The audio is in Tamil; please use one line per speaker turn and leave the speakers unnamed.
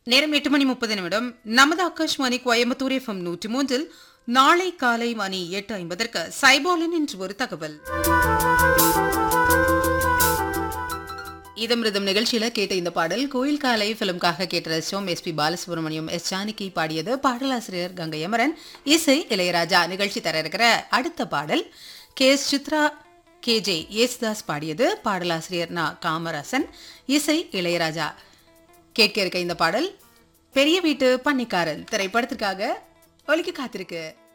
நேரம் எட்டு மணி முப்பது நிமிடம் நமது ஆகாஷ்வாணி கோயம்புத்தூர் எஃப்எம் நூற்றி மூன்றில் நாளை காலை மணி எட்டு ஐம்பதற்கு சைபாலின் என்று ஒரு தகவல் இதமிருதம் நிகழ்ச்சியில கேட்ட இந்த பாடல் கோயில் காலை பிலிம்காக கேட்ட ரசிச்சோம் S P Balasubrahmanyam S Janaki பாடியது பாடலாசிரியர் கங்கை அமரன் இசை இளையராஜா நிகழ்ச்சி தர இருக்கிற அடுத்த பாடல் K S Chithra K J Yesudas பாடியது பாடலாசிரியர் நா காமராசன் இசை இளையராஜா கேட்க இருக்க இந்த பாடல் பெரிய வீட்டு பன்னிக்காரன் திரைப்படத்திற்காக ஒலிக்க காத்திருக்கு